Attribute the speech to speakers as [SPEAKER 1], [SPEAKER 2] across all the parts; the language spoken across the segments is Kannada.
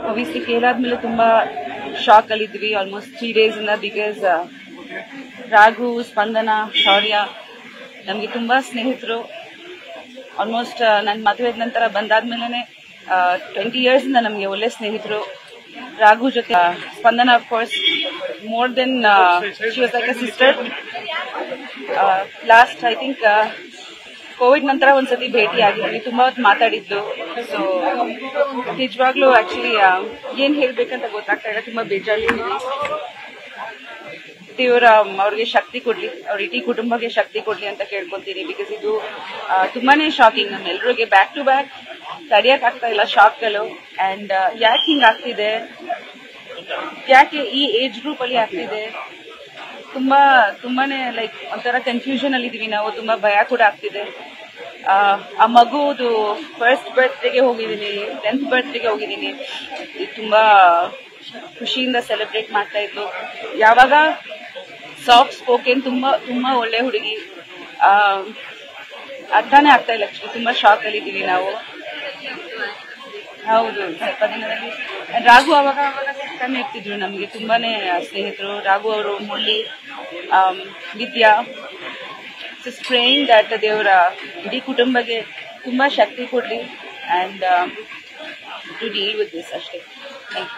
[SPEAKER 1] ಒಬಿಯಸ್ಲಿ ಫೇಲ್ ಆದ್ಮೇಲೆ ತುಂಬಾ ಶಾಕ್ ಅಲ್ಲಿದ್ವಿ ಆಲ್ಮೋಸ್ಟ್ ತ್ರೀ ಡೇಸ್ ಇಂದ ಬಿಕಾಸ್ ರಾಘು ಸ್ಪಂದನ ಶೌರ್ಯ ನಮಗೆ ತುಂಬಾ ಸ್ನೇಹಿತರು ಆಲ್ಮೋಸ್ಟ್ ನನ್ನ ಮದುವೆ ನಂತರ ಬಂದಾದ್ಮೇಲೆ ಟ್ವೆಂಟಿ ಇಯರ್ಸ್ ಇಂದ ನಮಗೆ ಒಳ್ಳೆ ಸ್ನೇಹಿತರು ರಾಘು ಜೊತೆ ಆ, Spandana course more than she was like a sister last I think Covid ನಂತರ ಒಂದ್ಸತಿ ಭೇಟಿ ಆಗಿದ್ವಿ ತುಂಬಾ ಹೊತ್ತು ಮಾತಾಡಿದ್ದು ಸೊ ನಿಜವಾಗ್ಲೂ ಆಕ್ಚುಲಿ ಏನ್ ಹೇಳ್ಬೇಕಂತ ಗೊತ್ತಾಗ್ತಾ ಇಲ್ಲ ತುಂಬಾ ಬೇಜಾರಿದ್ದೀವಿ ದೇವರ ಅವ್ರಿಗೆ ಶಕ್ತಿ ಕೊಡ್ಲಿ ಅವ್ರ ಇಡೀ ಕುಟುಂಬಕ್ಕೆ ಶಕ್ತಿ ಕೊಡ್ಲಿ ಅಂತ ಕೇಳ್ಕೊಂತೀನಿ ಬಿಕಾಸ್ ಇದು ಆ, ತುಂಬಾನೇ ಶಾಕಿಂಗ್ ನಮ್ಮೆಲ್ಲರಿಗೆ ಬ್ಯಾಕ್ ಟು ಬ್ಯಾಕ್ ತಡಿಯಕ್ ಆಗ್ತಾ ಇಲ್ಲ ಶಾಕ್ಗಳು ಅಂಡ್ ಯಾಕೆ ಹಿಂಗ್ ಆಗ್ತಿದೆ ಯಾಕೆ ಈ ಏಜ್ ಗ್ರೂಪ್ ಅಲ್ಲಿ ಆಗ್ತಿದೆ ತುಂಬಾ ತುಂಬಾನೇ ಲೈಕ್ ಒಂಥರ ಕನ್ಫ್ಯೂಷನ್ ಅಲ್ಲಿ ಇದೀವಿ ನಾವು ತುಂಬಾ ಭಯ ಕೂಡ ಆಗ್ತಿದೆ ಆ, ಆ ಮಗುದು ಫಸ್ಟ್ ಬರ್ತ್ಡೇಗೆ ಹೋಗಿದ್ದೀನಿ ಟೆಂತ್ ಬರ್ತ್ಡೇಗೆ ಹೋಗಿದ್ದೀನಿ ಇದು ತುಂಬಾ ಖುಷಿಯಿಂದ ಸೆಲೆಬ್ರೇಟ್ ಮಾಡ್ತಾ ಇದ್ಲು ಯಾವಾಗ ಸಾಫ್ಟ್ ಸ್ಪೋಕೆನ್ ತುಂಬಾ ತುಂಬಾ ಒಳ್ಳೆ ಹುಡುಗಿ ಆ, ಅರ್ಥನೇ ಆಗ್ತಾ ಇಲ್ಲ ಆಕ್ಚುಲಿ ತುಂಬಾ ಶಾಕ್ ಅಲ್ಲಿ ಇದೀವಿ ನಾವು ಹೌದು ಸ್ವಲ್ಪ ದಿನದಲ್ಲಿ ರಾಘು ಅವಾಗ ಅವಾಗ ಸಿಗ್ತಾನೆ ಇರ್ತಿದ್ರು ನಮಗೆ ತುಂಬಾನೇ ಸ್ನೇಹಿತರು ರಾಘು ಅವರು Murali am, Vidya spraying that ದೇವರ ಇಡೀ ಕುಟುಂಬಕ್ಕೆ ತುಂಬಾ ಶಕ್ತಿ ಕೊಡ್ಲಿ and to deal with this ಅಷ್ಟೇ ಥ್ಯಾಂಕ್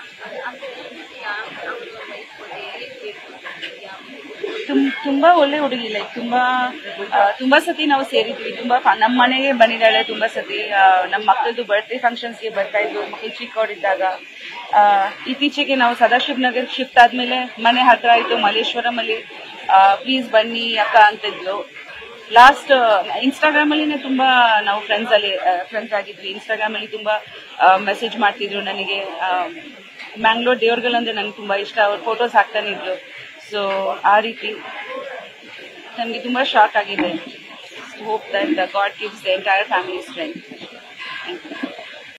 [SPEAKER 1] ಯು ತುಂಬಾ ಒಳ್ಳೆ ಹುಡುಗಿ ಲೈಕ್ ತುಂಬಾ ಆ, ತುಂಬಾ ಸತಿ ನಾವು ಸೇರಿದ್ವಿ ತುಂಬಾ ಫ- ನಮ್ಮ ಮನೆಗೆ ಬಂದಿದ್ದಾಳೆ ತುಂಬಾ ಸತಿ ಆ, ನಮ್ಮ ಮಕ್ಕಳದು ಬರ್ತ್ಡೇ ಫಂಕ್ಷನ್ಸ್ಗೆ ಬರ್ತಾ ಇದ್ವು ಮಕ್ಕಳು ಚಿಕ್ಕವರಿದ್ದಾಗ ಆ, ಇತ್ತೀಚೆಗೆ ನಾವು ಸದಾಶಿವ್ ನಗರ್ ಶಿಫ್ಟ್ ಆದ್ಮೇಲೆ ಮನೆ ಹತ್ರ ಆಯ್ತು ಮಲ್ಲೇಶ್ವರಂ ಅಲ್ಲಿ ಪ್ಲೀಸ್ ಬನ್ನಿ ಅಕ್ಕ ಅಂತಿದ್ಲು ಲಾಸ್ಟ್ ಇನ್ಸ್ಟಾಗ್ರಾಮ್ ಅಲ್ಲಿನೇ ತುಂಬಾ ನಾವು ಫ್ರೆಂಡ್ಸ್ ಅಲ್ಲಿ ಫ್ರೆಂಡ್ಸ್ ಆಗಿದ್ವಿ ಇನ್ಸ್ಟಾಗ್ರಾಮ್ ಅಲ್ಲಿ ತುಂಬಾ ಮೆಸೇಜ್ ಮಾಡ್ತಿದ್ರು ನನಗೆ ಮ್ಯಾಂಗ್ಳೂರ್ ದೇವ್ರಗಳಂದ್ರೆ ನನಗೆ ತುಂಬಾ ಇಷ್ಟ ಅವ್ರ ಫೋಟೋಸ್ ಹಾಕ್ತಾನೆ ಇದ್ರು ಸೊ ಆ ರೀತಿ ನನಗೆ ತುಂಬಾ ಶಾಕ್ ಆಗಿದೆ hope that God gives the entire family strength thank you